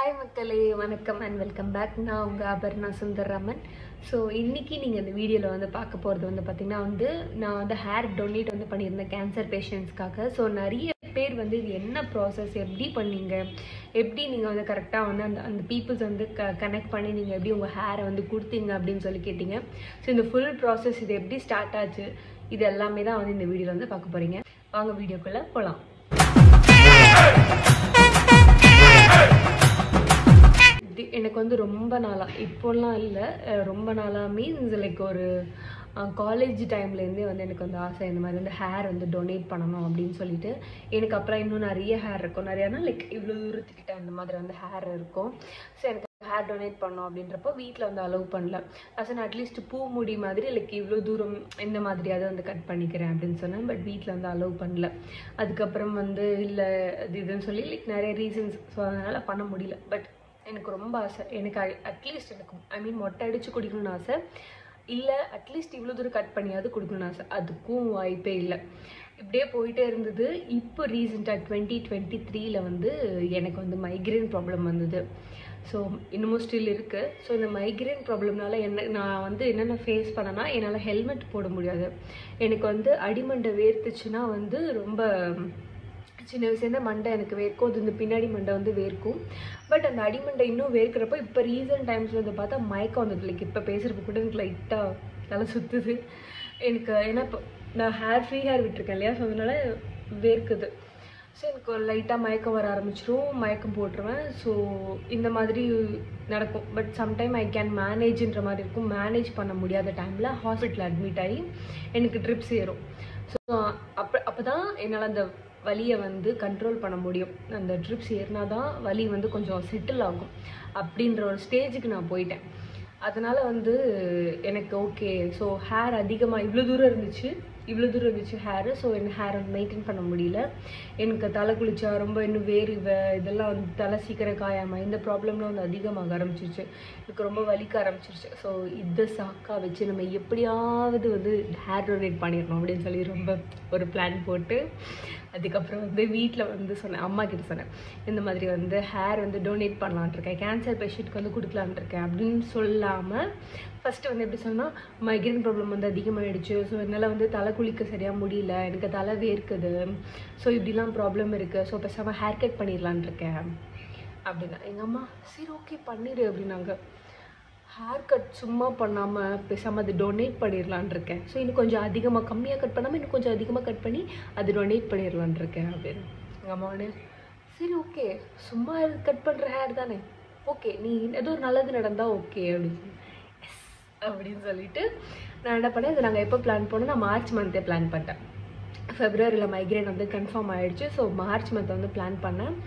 hi மக்களே வணக்கம் and welcome back நான் உங்கள் அபர்ணா சுந்தரராமன் ஸோ இன்றைக்கி நீங்கள் இந்த வீடியோவில் வந்து பார்க்க போகிறது வந்து பார்த்திங்கன்னா வந்து நான் வந்து ஹேர் டொனேட் வந்து பண்ணியிருந்தேன் கேன்சர் பேஷண்ட்ஸ்க்காக ஸோ நிறைய பேர் வந்து இது என்ன ப்ராசஸ் எப்படி பண்ணீங்க எப்படி நீங்கள் வந்து கரெக்டாக வந்து அந்த அந்த பீப்புள்ஸ் வந்து க கனெக்ட் பண்ணி நீங்கள் எப்படி உங்கள் ஹேரை வந்து கொடுத்தீங்க அப்படின்னு சொல்லி கேட்டிங்க ஸோ இந்த ஃபுல் ப்ராசஸ் இது எப்படி ஸ்டார்ட் ஆச்சு இது எல்லாமே தான் வந்து இந்த வீடியோவில் வந்து பார்க்க போகிறீங்க வாங்க வீடியோக்குள்ளே போகலாம் இது எனக்கு வந்து ரொம்ப நாளாக இப்போல்லாம் இல்லை அஹ் ரொம்ப நாளாக மீன்ஸ் லைக் ஒரு காலேஜ் டைம்லேருந்தே வந்து எனக்கு வந்து ஆசை இந்த மாதிரி வந்து ஹேர் வந்து டொனேட் பண்ணணும் அப்படின்னு சொல்லிட்டு எனக்கு அப்புறம் இன்னும் நிறைய ஹேர் இருக்கும் நிறையானா லைக் இவ்வளோ தூரத்துக்கிட்ட அந்த மாதிரி வந்து ஹேர் இருக்கும் ஸோ எனக்கு ஹேர் டொனேட் பண்ணோம் அப்படின்றப்போ வீட்டில் வந்து அலோவ் பண்ணல அசன் அட்லீஸ்ட் பூ முடி மாதிரி லைக் இவ்வளோ தூரம் இந்த மாதிரியாவது வந்து கட் பண்ணிக்கிறேன் அப்படின்னு சொன்னேன் பட் வீட்டில் வந்து அலோவ் பண்ணல அதுக்கப்புறம் வந்து இல்லை அது இதுன்னு சொல்லி லைக் நிறைய ரீசன்ஸ் ஸோ அதனால் பண்ண முடியல பட் எனக்கு ரொம்ப ஆசை எனக்கு அட்லீஸ்ட் எனக்கு ஐ மீன் மொட்டை அடித்து குடிக்கணும்னு ஆசை இல்லை அட்லீஸ்ட் இவ்வளோ தூரம் கட் பண்ணியாவது கொடுக்கணும்னு ஆசை அதுக்கும் வாய்ப்பே இல்லை இப்படியே போயிட்டே இருந்தது இப்போ ரீசெண்டாக டுவெண்ட்டி டுவெண்ட்டி த்ரீல வந்து எனக்கு வந்து மைக்ரேன் ப்ராப்ளம் வந்தது ஸோ இன்னமும் ஸ்டில் இருக்குது ஸோ இந்த மைக்ரேன் ப்ராப்ளம்னால என்ன நான் வந்து என்னென்ன ஃபேஸ் பண்ணேன்னா என்னால் ஹெல்மெட் போட முடியாது எனக்கு வந்து அடிமண்டை வேர்த்துச்சுன்னா வந்து ரொம்ப சின்ன வயசுலேருந்து மண்டை எனக்கு வேர்க்கும் அது இந்த பின்னாடி மண்டை வந்து வேர்க்கும் பட் அந்த அடிமண்டை இன்னும் வேர்க்கிறப்போ இப்போ ரீசன்ட் டைம்ஸில் வந்து பார்த்தா மயக்கம் வந்தது லைக் இப்போ பேசுகிறப்ப கூட எனக்கு லைட்டாக தலை சுற்றுது எனக்கு ஏன்னா இப்போ நான் ஹேர் ஃப்ரீ ஹேர் விட்டுருக்கேன் இல்லையா ஸோ அதனால வேர்க்குது ஸோ எனக்கு ஒரு லைட்டாக மயக்கம் வர ஆரம்பிச்சிரும் மயக்கம் போட்டுருவேன் ஸோ இந்த மாதிரி நடக்கும் பட் சம்டைம் ஐ கேன் மேனேஜ்ன்ற மாதிரி இருக்கும் மேனேஜ் பண்ண முடியாத டைமில் ஹாஸ்பிட்டல் அட்மிட் ஆகி எனக்கு ட்ரிப்ஸ் ஏறும் ஸோ அப்போ அப்போ தான் என்னால் அந்த வலியை வந்து கண்ட்ரோல் பண்ண முடியும் அந்த ட்ரிப்ஸ் ஏறினா தான் வலி வந்து கொஞ்சம் செட்டில் ஆகும் அப்படின்ற ஒரு ஸ்டேஜுக்கு நான் போயிட்டேன் அதனால் வந்து எனக்கு ஓகே ஸோ ஹேர் அதிகமாக இவ்வளோ தூரம் இருந்துச்சு இவ்வளோ தூரம் இருந்துச்சு ஹேரு ஸோ என் ஹேர் வந்து மெயின்டைன் பண்ண முடியல எனக்கு தலை குளிச்சா ரொம்ப இன்னும் வேர்வை இதெல்லாம் வந்து தலை சீக்கிரம் காயாமல் இந்த ப்ராப்ளம்லாம் வந்து அதிகமாக ஆரம்பிச்சிருச்சு எனக்கு ரொம்ப வலிக்க ஆரம்பிச்சிருச்சு ஸோ இதை சாக்கா வச்சு நம்ம எப்படியாவது வந்து ஹேர் டொனேட் பண்ணிடணும் அப்படின்னு சொல்லி ரொம்ப ஒரு பிளான் போட்டு அதுக்கப்புறம் வந்து வீட்டில் வந்து சொன்னேன் அம்மா கிட்ட சொன்னேன் இந்த மாதிரி வந்து ஹேர் வந்து டொனேட் பண்ணலான்ட்டு இருக்கேன் கேன்சர் பேஷண்ட்க்கு வந்து கொடுக்கலான்ட்டு இருக்கேன் அப்படின்னு சொல்லாமல் ஃபஸ்ட்டு வந்து எப்படி சொன்னால் மைக்ரேன் ப்ராப்ளம் வந்து அதிகமாகிடுச்சு ஸோ என்னால் வந்து தலை குளிக்க சரியாக முடியல எனக்கு தலை வேர்க்குது ஸோ இப்படிலாம் ப்ராப்ளம் இருக்குது ஸோ பேசாமல் ஹேர் கட் பண்ணிடலான் இருக்கேன் அப்படின்னா எங்கள் அம்மா சரி ஓகே பண்ணிடு அப்படின்னாங்க ஹேர் கட் சும்மா பண்ணாமல் பேசாமல் அது டொனேட் பண்ணிடலான் இருக்கேன் ஸோ இன்னும் கொஞ்சம் அதிகமாக கம்மியாக கட் பண்ணாமல் இன்னும் கொஞ்சம் அதிகமாக கட் பண்ணி அது டொனேட் பண்ணிடலான் இருக்கேன் அப்படின்னு எங்கள் அம்மா உடனே சரி ஓகே சும்மா கட் பண்ணுற ஹேர் தானே ஓகே நீ ஏதோ ஒரு நல்லது நடந்தால் ஓகே அப்படின்னு எஸ் அப்படின்னு சொல்லிட்டு நான் என்ன பண்ணேன் இது நாங்கள் எப்போ பிளான் பண்ணோம் நான் மார்ச் மந்த்தே பிளான் பண்ணிட்டேன் ஃபெப்ரவரியில் மைக்ரேன் வந்து கன்ஃபார்ம் ஆகிடுச்சு ஸோ மார்ச் மந்த் வந்து பிளான் பண்ணேன்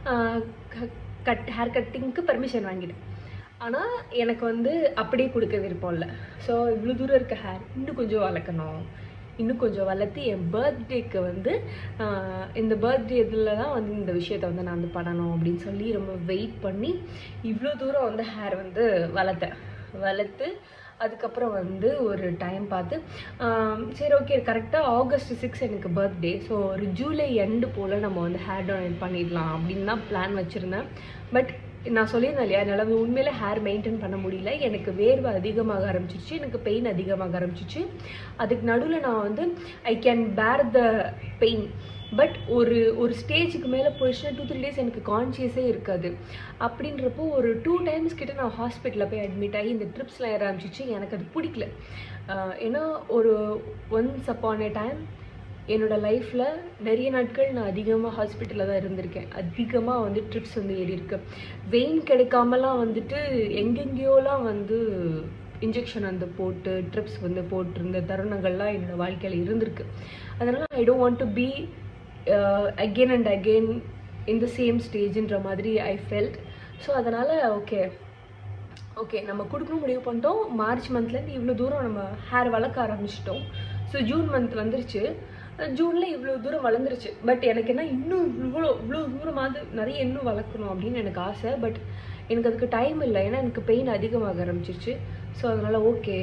கட் ஹேர் கட்டிங்க்கு பர்மிஷன் வாங்கிட்டேன் ஆனால் எனக்கு வந்து அப்படியே கொடுக்க விருப்பம் இல்லை ஸோ இவ்வளோ தூரம் இருக்க ஹேர் இன்னும் கொஞ்சம் வளர்க்கணும் இன்னும் கொஞ்சம் வளர்த்து என் பர்த்டேக்கு வந்து இந்த பர்த்டே இதில் தான் வந்து இந்த விஷயத்த வந்து நான் வந்து பண்ணணும் அப்படின்னு சொல்லி ரொம்ப வெயிட் பண்ணி இவ்வளோ தூரம் வந்து ஹேர் வந்து வளர்த்தேன் வளர்த்து அதுக்கப்புறம் வந்து ஒரு டைம் பார்த்து சரி ஓகே கரெக்டாக ஆகஸ்ட் சிக்ஸ் எனக்கு பர்த்டே ஸோ ஒரு ஜூலை எண்டு போல் நம்ம வந்து ஹேர் டொனேட் பண்ணிடலாம் அப்படின்னு தான் பிளான் வச்சுருந்தேன் பட் நான் சொல்லியிருந்தேன் இல்லையா என்னால் உண்மையில ஹேர் மெயின்டைன் பண்ண முடியல எனக்கு வேர்வை அதிகமாக ஆரம்பிச்சிருச்சு எனக்கு பெயின் அதிகமாக ஆரம்பிச்சிச்சு அதுக்கு நடுவில் நான் வந்து ஐ கேன் பேர் த பெயின் பட் ஒரு ஒரு ஸ்டேஜுக்கு மேலே போயிடுச்சுன்னா டூ த்ரீ டேஸ் எனக்கு கான்ஷியஸே இருக்காது அப்படின்றப்போ ஒரு டூ டைம்ஸ் கிட்ட நான் ஹாஸ்பிட்டலில் போய் அட்மிட் ஆகி இந்த ட்ரிப்ஸ்லாம் ஏற ஆரம்பிச்சிச்சு எனக்கு அது பிடிக்கல ஏன்னா ஒரு ஒன்ஸ் அப்பான் ஏ டைம் என்னோடய லைஃப்பில் நிறைய நாட்கள் நான் அதிகமாக ஹாஸ்பிட்டலில் தான் இருந்திருக்கேன் அதிகமாக வந்து ட்ரிப்ஸ் வந்து ஏறி இருக்கு வெயின் கிடைக்காமலாம் வந்துட்டு எங்கெங்கேயோலாம் வந்து இன்ஜெக்ஷன் வந்து போட்டு ட்ரிப்ஸ் வந்து போட்டிருந்த தருணங்கள்லாம் என்னோடய வாழ்க்கையில் இருந்திருக்கு அதனால் I don't want to be again and again in the same ஸ்டேஜ்ன்ற மாதிரி ஐ ஃபெல்ட் ஸோ அதனால் ஓகே ஓகே நம்ம கொடுக்கணும் முடிவு பண்ணிட்டோம் மார்ச் மந்த்லேருந்து இவ்வளோ தூரம் நம்ம ஹேர் வளர்க்க ஆரம்பிச்சிட்டோம் ஸோ ஜூன் மந்த் வந்துருச்சு ஜூனில் இவ்வளோ தூரம் வளர்ந்துருச்சு பட் எனக்கு என்ன இன்னும் இவ்வளோ இவ்வளோ தூரமாவது நிறைய இன்னும் வளர்க்கணும் அப்படின்னு எனக்கு ஆசை பட் எனக்கு அதுக்கு டைம் இல்லை ஏன்னா எனக்கு பெயின் அதிகமாக ஆரம்பிச்சிருச்சு ஸோ அதனால் ஓகே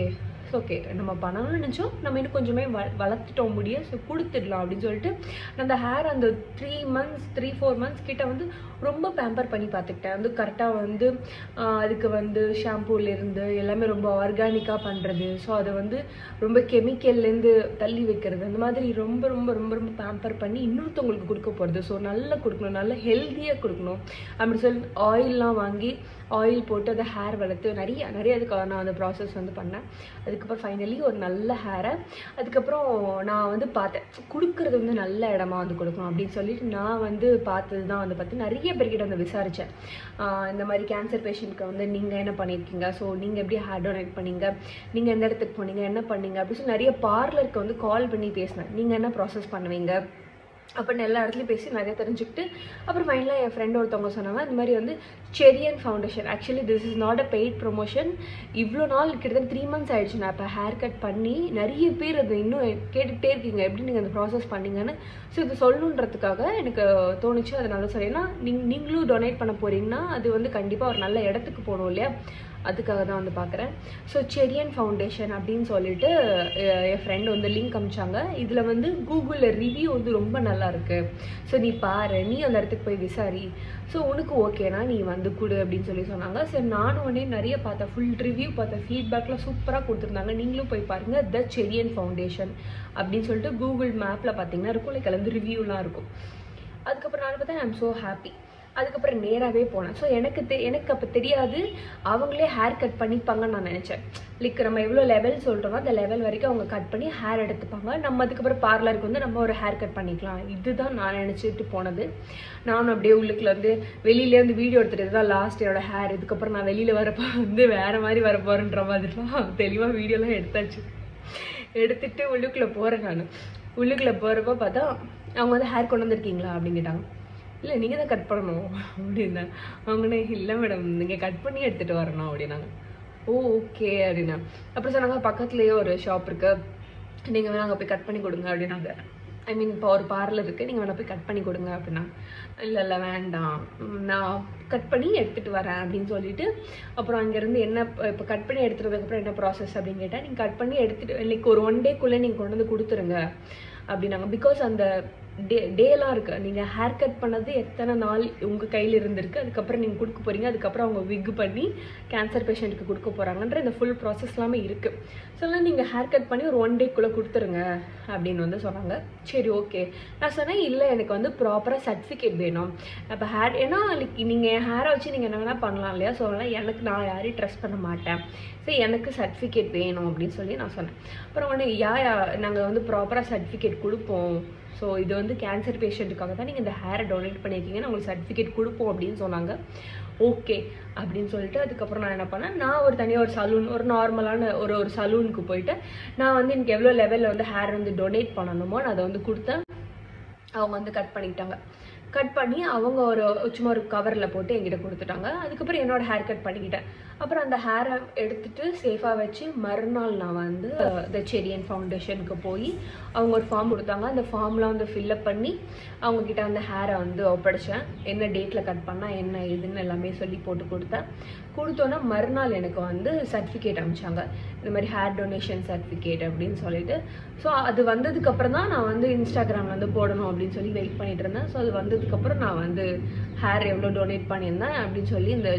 ஸோ ஓகே நம்ம பண்ணணும்னு நினச்சோம் நம்ம இன்னும் கொஞ்சமே வ வளர்த்துட்டோம் முடிய ஸோ கொடுத்துடலாம் அப்படின்னு சொல்லிட்டு நான் அந்த ஹேர் அந்த three months three four months கிட்ட வந்து ரொம்ப பேம்பர் பண்ணி பார்த்துக்கிட்டேன் வந்து கரெக்டாக வந்து ஆஹ், அதுக்கு வந்து ஷாம்பூலேருந்து எல்லாமே ரொம்ப ஆர்கானிக்காக பண்ணுறது ஸோ அதை வந்து ரொம்ப கெமிக்கல்லேருந்து தள்ளி வைக்கிறது அந்த மாதிரி ரொம்ப ரொம்ப ரொம்ப ரொம்ப பேம்பர் பண்ணி இன்னொருத்தவங்களுக்கு கொடுக்க போகிறது ஸோ நல்லா கொடுக்கணும் நல்லா ஹெல்த்தியாக கொடுக்கணும் அப்படி சொல்லி ஆயிலெலாம் வாங்கி ஆயில் போட்டு அதை ஹேர் வளர்த்து நிறைய நிறைய அதுக்கு நான் அந்த ப்ராசஸ் வந்து பண்ணேன் அதுக்கப்புறம் ஃபைனலி ஒரு நல்ல ஹேரை அதுக்கப்புறம் நான் வந்து பார்த்தேன் கொடுக்கறது வந்து நல்ல இடமா வந்து கொடுக்கணும் அப்படின்னு சொல்லிட்டு நான் வந்து பார்த்தது தான் வந்து பார்த்து நிறைய பேர்கிட்ட வந்து விசாரித்தேன் இந்த மாதிரி கேன்சர் பேஷண்ட்க்கு வந்து நீங்கள் என்ன பண்ணியிருக்கீங்க ஸோ நீங்கள் எப்படி ஹேர் டொனேட் பண்ணீங்க நீங்கள் எந்த இடத்துக்கு போனீங்க என்ன பண்ணீங்க அப்படின்னு சொல்லி நிறைய பார்லருக்கு வந்து கால் பண்ணி பேசினேன் நீங்கள் என்ன ப்ராசஸ் பண்ணுவீங்க அப்படின்னு எல்லா இடத்துலையும் பேசி நிறைய தெரிஞ்சுக்கிட்டு அப்புறம் ஃபைனலாக என் ஃப்ரெண்ட் ஒருத்தவங்க சொன்னாங்க இந்த மாதிரி வந்து Cherian foundation actually this is not a paid promotion இவ்வளோ நாள் கிட்டத்தட்ட த்ரீ மந்த்ஸ் ஆயிடுச்சு நான் இப்போ ஹேர் கட் பண்ணி நிறைய பேர் அது இன்னும் கேட்டுகிட்டே இருக்கீங்க எப்படி நீங்கள் அந்த ப்ராசஸ் பண்ணீங்கன்னு ஸோ இது சொல்லணுன்றதுக்காக எனக்கு தோணுச்சு அதனால சரி ஏன்னா நீங்க நீங்களும் டொனேட் பண்ண போறீங்கன்னா அது வந்து கண்டிப்பாக ஒரு நல்ல இடத்துக்கு போகணும் இல்லையா அதுக்காக தான் வந்து பார்க்குறேன் ஸோ செரியன் ஃபவுண்டேஷன் அப்படின்னு சொல்லிட்டு அஹ், என் ஃப்ரெண்ட் வந்து லிங்க் அமிச்சாங்க இதில் வந்து கூகுளில் ரிவ்யூ வந்து ரொம்ப நல்லா இருக்கு ஸோ நீ பாரு நீ அந்த இடத்துக்கு போய் விசாரி ஸோ உனக்கு ஓகேனா நீ வந்து கொடு அப்படின்னு சொல்லி சொன்னாங்க சரி நானும் உடனே நிறைய பார்த்தேன் ஃபுல் ரிவ்யூ பார்த்தேன் ஃபீட்பேக்லாம் சூப்பராக கொடுத்துருந்தாங்க நீங்களும் போய் பாருங்க த செரியன் ஃபவுண்டேஷன் அப்படின்னு சொல்லிட்டு கூகுள் மேப்பில் பார்த்தீங்கன்னா இருக்கும் லைக் வந்து ரிவ்யூலாம் இருக்கும் அதுக்கப்புறம் நான் பார்த்தா ஐம் ஸோ ஹாப்பி அதுக்கப்புறம் நேராகவே போனேன் ஸோ எனக்கு தெ எனக்கு அப்போ தெரியாது அவங்களே ஹேர் கட் பண்ணிப்பாங்கன்னு நான் நினச்சேன் லைக் நம்ம எவ்வளோ லெவல் சொல்கிறோமோ அந்த லெவல் வரைக்கும் அவங்க கட் பண்ணி ஹேர் எடுத்துப்பாங்க நம்ம அதுக்கப்புறம் பார்லருக்கு வந்து நம்ம ஒரு ஹேர் கட் பண்ணிக்கலாம் இதுதான் நான் நினச்சிட்டு போனது நானும் அப்படியே உள்ளுக்குள்ள வந்து வெளியிலே வந்து வீடியோ எடுத்துகிட்டு தான் லாஸ்ட் என்னோட ஹேர் இதுக்கப்புறம் நான் வெளியில் வரப்போ வந்து வேறு மாதிரி வரப்போறேன்ற மாதிரிலாம் தெளிவாக வீடியோலாம் எடுத்தாச்சு எடுத்துட்டு உள்ளுக்குள்ளே போகிறேன் நான் உள்ளுக்குள்ளே போகிறப்ப பார்த்தா அவங்க வந்து ஹேர் கொண்டு வந்திருக்கீங்களா அப்படின்னு கேட்டாங்க இல்லை நீங்கள் தான் கட் பண்ணணும் அப்படின்னா அவங்கனே இல்லை மேடம் நீங்கள் கட் பண்ணி எடுத்துகிட்டு வரணும் அப்படின்னாங்க ஓ ஓகே அப்படின்னா அப்புறம் சொன்னாங்க பக்கத்துலேயே ஒரு ஷாப் இருக்கு நீங்கள் வேணா அங்கே போய் கட் பண்ணி கொடுங்க அப்படின்னாங்க ஐ மீன் இப்போ ஒரு பார்லர் இருக்குது நீங்கள் வேணா போய் கட் பண்ணி கொடுங்க அப்படின்னா இல்லை இல்லை வேண்டாம் உம், நான் கட் பண்ணி எடுத்துகிட்டு வரேன் அப்படின்னு சொல்லிட்டு அப்புறம் அங்கேருந்து என்ன இப்போ கட் பண்ணி எடுத்துறதுக்கப்புறம் என்ன ப்ராசஸ் அப்படின்னு கேட்டால் நீங்கள் கட் பண்ணி எடுத்துகிட்டு லைக் ஒரு ஒன் டேக்குள்ளே நீங்கள் கொண்டு வந்து கொடுத்துருங்க அப்படின்னாங்க பிகாஸ் அந்த டே டேலாம் இருக்கு நீங்கள் ஹேர் கட் பண்ணது எத்தனை நாள் உங்கள் கையில் இருந்திருக்கு அதுக்கப்புறம் நீங்கள் கொடுக்க போறீங்க அதுக்கப்புறம் அவங்க விக் பண்ணி கேன்சர் பேஷண்ட்டுக்கு கொடுக்க போகிறாங்கன்ற இந்த ஃபுல் ப்ராசஸ் எல்லாமே இருக்குது ஸோ எல்லாம் நீங்கள் ஹேர் கட் பண்ணி ஒரு ஒன் டேக்குள்ளே கொடுத்துருங்க அப்படின்னு வந்து சொன்னாங்க சரி ஓகே நான் சொன்னேன் இல்லை எனக்கு வந்து ப்ராப்பராக சர்டிஃபிகேட் வேணும் அப்போ ஹேர் ஏன்னா லைக் நீங்கள் என் ஹேரை வச்சு நீங்கள் என்ன வேணால் பண்ணலாம் இல்லையா ஸோ அதனால் எனக்கு நான் யாரையும் ட்ரஸ்ட் பண்ண மாட்டேன் ஸோ எனக்கு சர்டிஃபிகேட் வேணும் அப்படின்னு சொல்லி நான் சொன்னேன் அப்புறம் உடனே யா நாங்கள் வந்து ப்ராப்பராக சர்டிஃபிகேட் கொடுப்போம் ஸோ இது வந்து கேன்சர் பேஷண்ட்டுக்காக தான் நீங்கள் இந்த ஹேரை டொனேட் பண்ணியிருக்கீங்க நான் உங்களுக்கு சர்டிஃபிகேட் கொடுப்போம் அப்படின்னு சொன்னாங்க ஓகே அப்படின்னு சொல்லிட்டு அதுக்கப்புறம் நான் என்ன பண்ணேன் நான் ஒரு தனியாக ஒரு சலூன் ஒரு நார்மலான ஒரு ஒரு சலூனுக்கு போயிட்டு நான் வந்து எனக்கு எவ்வளோ லெவலில் வந்து ஹேர் வந்து டொனேட் பண்ணணுமோ நான் அதை வந்து கொடுத்தேன் அவங்க வந்து கட் பண்ணிட்டாங்க கட் பண்ணி அவங்க ஒரு சும்மா ஒரு கவரில் போட்டு என்கிட்ட கொடுத்துட்டாங்க அதுக்கப்புறம் என்னோட ஹேர் கட் பண்ணிக்கிட்டேன் அப்புறம் அந்த ஹேரை எடுத்துட்டு சேஃபாக வச்சு மறுநாள் நான் வந்து த செரியன் ஃபவுண்டேஷனுக்கு போய் அவங்க ஒரு ஃபார்ம் கொடுத்தாங்க அந்த ஃபார்ம்லாம் வந்து ஃபில்அப் பண்ணி அவங்க கிட்ட அந்த ஹேரை வந்து ஒப்படைச்சேன் என்ன டேட்டில் கட் பண்ணால் என்ன இதுன்னு எல்லாமே சொல்லி போட்டு கொடுத்தேன் கொடுத்தோன்னா மறுநாள் எனக்கு வந்து சர்டிஃபிகேட் அனுப்பிச்சாங்க இந்த மாதிரி ஹேர் டொனேஷன் சர்டிஃபிகேட் அப்படின்னு சொல்லிட்டு ஸோ அது வந்ததுக்கப்புறம் தான் நான் வந்து இன்ஸ்டாகிராமில் வந்து போடணும் அப்படின்னு சொல்லி வெயிட் பண்ணிட்டு இருந்தேன் ஸோ அது வந்ததுக்கப்புறம் நான் வந்து ஹேர் எவ்வளோ டொனேட் பண்ணியிருந்தேன் அப்படின்னு சொல்லி இந்த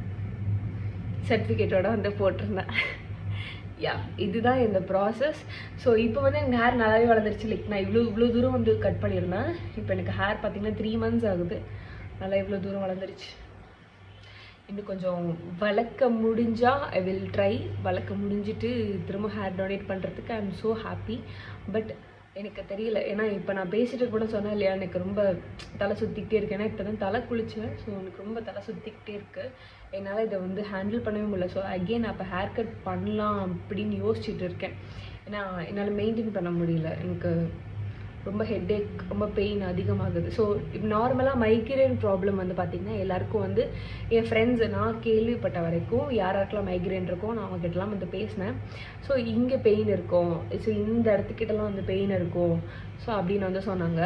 சர்டிஃபிகேட்டோட வந்து போட்டிருந்தேன் யா இதுதான் இந்த ப்ராசஸ் ஸோ இப்போ வந்து எனக்கு ஹேர் நல்லாவே வளர்ந்துருச்சு லைக் நான் இவ்வளோ இவ்வளோ தூரம் வந்து கட் பண்ணியிருந்தேன் இப்போ எனக்கு ஹேர் பார்த்தீங்கன்னா த்ரீ மந்த்ஸ் ஆகுது நல்லா இவ்வளோ தூரம் வளர்ந்துருச்சு இன்னும் கொஞ்சம் வளர்க்க முடிஞ்சா ஐ வில் ட்ரை வளர்க்க முடிஞ்சிட்டு திரும்ப ஹேர் டொனேட் பண்ணுறதுக்கு I am so happy but எனக்கு தெரியல ஏன்னா இப்போ நான் பேசிட்டு கூட சொன்னேன் இல்லையா எனக்கு ரொம்ப தலை சுற்றிக்கிட்டே இருக்கு ஏன்னா இப்போ தான் தலை குளிச்சேன் ஸோ எனக்கு ரொம்ப தலை சுற்றிக்கிட்டே இருக்கு என்னால் இதை வந்து ஹேண்டில் பண்ணவே முடியல ஸோ அகெயின் அப்போ ஹேர் கட் பண்ணலாம் அப்படின்னு யோசிச்சுட்டு இருக்கேன் ஏன்னா என்னால் மெயின்டைன் பண்ண முடியல எனக்கு ரொம்ப ஹெட்டேக் ரொம்ப பெயின் அதிகமாகுது ஸோ நார்மலாக மைக்ரேன் ப்ராப்ளம் வந்து பார்த்திங்கன்னா எல்லாருக்கும் வந்து என் ஃப்ரெண்ட்ஸ் நான் கேள்விப்பட்ட வரைக்கும் யார் யாருக்கெல்லாம் மைக்ரேன் இருக்கோ நான் அவங்ககிட்டலாம் வந்து பேசினேன் ஸோ இங்கே பெயின் இருக்கும் ஸோ இந்த இடத்துக்கிட்டலாம் வந்து பெயின் இருக்கும் ஸோ அப்படின்னு வந்து சொன்னாங்க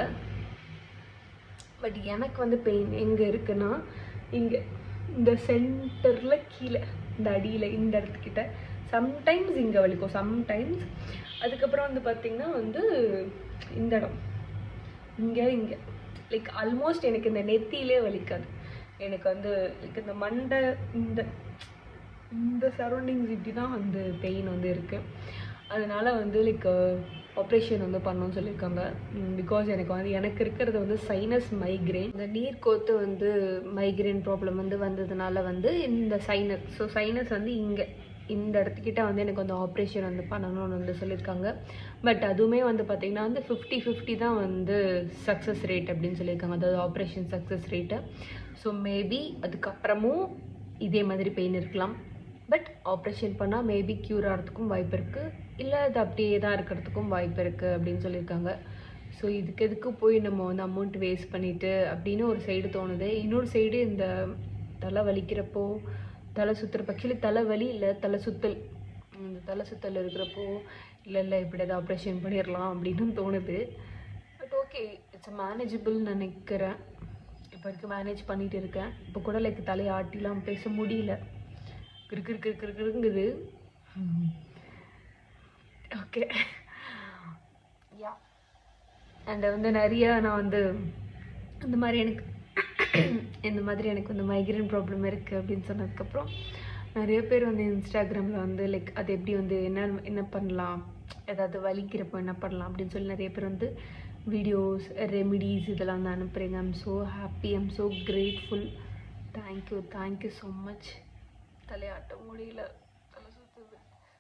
பட் எனக்கு வந்து பெயின் எங்கே இருக்குன்னா இங்கே இந்த சென்டரில் கீழே இந்த அடியில் இந்த இடத்துக்கிட்ட சம்டைம்ஸ் இங்கே வலிக்கும் சம்டைம்ஸ் அதுக்கப்புறம் வந்து பார்த்திங்கன்னா வந்து இந்த இடம் இங்கே இங்கே லைக் ஆல்மோஸ்ட் எனக்கு இந்த நெத்தியிலே வலிக்காது எனக்கு வந்து லைக் இந்த மண்டை இந்த இந்த சரௌண்டிங்ஸ் இப்படி தான் வந்து பெயின் வந்து இருக்குது அதனால வந்து லைக் ஆப்ரேஷன் வந்து பண்ணணும்னு சொல்லியிருக்காங்க பிகாஸ் எனக்கு வந்து எனக்கு இருக்கிறது வந்து சைனஸ் மைக்ரேன் இந்த நீர் கோத்து வந்து மைக்ரேன் ப்ராப்ளம் வந்து வந்ததுனால வந்து இந்த சைனஸ் ஸோ சைனஸ் வந்து இங்கே இந்த இடத்துக்கிட்ட வந்து எனக்கு வந்து ஆப்ரேஷன் வந்து பண்ணணும்னு வந்து சொல்லியிருக்காங்க பட் அதுவுமே வந்து பார்த்திங்கன்னா வந்து ஃபிஃப்டி ஃபிஃப்டி தான் வந்து சக்ஸஸ் ரேட் அப்படின்னு சொல்லியிருக்காங்க அதாவது operation success rate so maybe அதுக்கப்புறமும் இதே மாதிரி பெயின் இருக்கலாம் பட் ஆப்ரேஷன் பண்ணால் மேபி க்யூர் ஆகிறதுக்கும் வாய்ப்பு இருக்குது இல்லை அது அப்படியே தான் இருக்கிறதுக்கும் வாய்ப்பு இருக்குது அப்படின்னு சொல்லியிருக்காங்க ஸோ இதுக்கு எதுக்கு போய் நம்ம வந்து அமௌண்ட் வேஸ்ட் பண்ணிவிட்டு அப்படின்னு ஒரு சைடு தோணுது இன்னொரு சைடு இந்த தலை வலிக்கிறப்போ தலை சுற்றுறப்ப ஆக்சுவலி தலை வலி இல்லை தலை சுத்தல் இந்த தலை சுத்தல் இருக்கிறப்போ இல்லை இல்லை இப்படி ஏதாவது ஆப்ரேஷன் பண்ணிடலாம் அப்படின்னு தோணுது பட் ஓகே இட்ஸ் மேனேஜபிள் நினைக்கிறேன் இப்போ வரைக்கும் மேனேஜ் பண்ணிட்டு இருக்கேன் இப்போ கூட லைக் தலையை ஆட்டிலாம் பேச முடியல கிறுக்கு கிறுக்கு கிறுக்குங்குது ஓகே யா அண்ட் வந்து நிறைய நான் வந்து இந்த மாதிரி எனக்கு இந்த மாதிரி எனக்கு வந்து மைக்ரேன் ப்ராப்ளம் இருக்குது அப்படின்னு சொன்னதுக்கப்புறம் நிறைய பேர் வந்து இன்ஸ்டாகிராமில் வந்து லைக் அது எப்படி வந்து என்ன என்ன பண்ணலாம் ஏதாவது வலிக்கிறப்போ என்ன பண்ணலாம் அப்படின்னு சொல்லி நிறைய பேர் வந்து வீடியோஸ் ரெமிடிஸ் இதெல்லாம் வந்து அனுப்புகிறீங்க I'm so happy I'm so grateful thank you thank you so much தலையாட்ட முடியல தலை சுற்றுது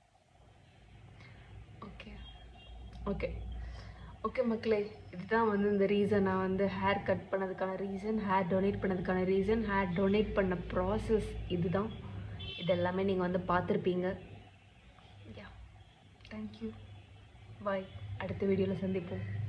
ஓகே ஓகே ஓகே மக்களே இதுதான் வந்து இந்த ரீசன் நான் வந்து ஹேர் கட் பண்ணதுக்கான ரீசன் ஹேர் டொனேட் பண்ணதுக்கான ரீசன் ஹேர் டொனேட் பண்ண ப்ராசஸ் இதுதான் இது எல்லாமே நீங்கள் வந்து பார்த்துருப்பீங்க யா தேங்க்யூ பாய் அடுத்த வீடியோவில் சந்திப்போம்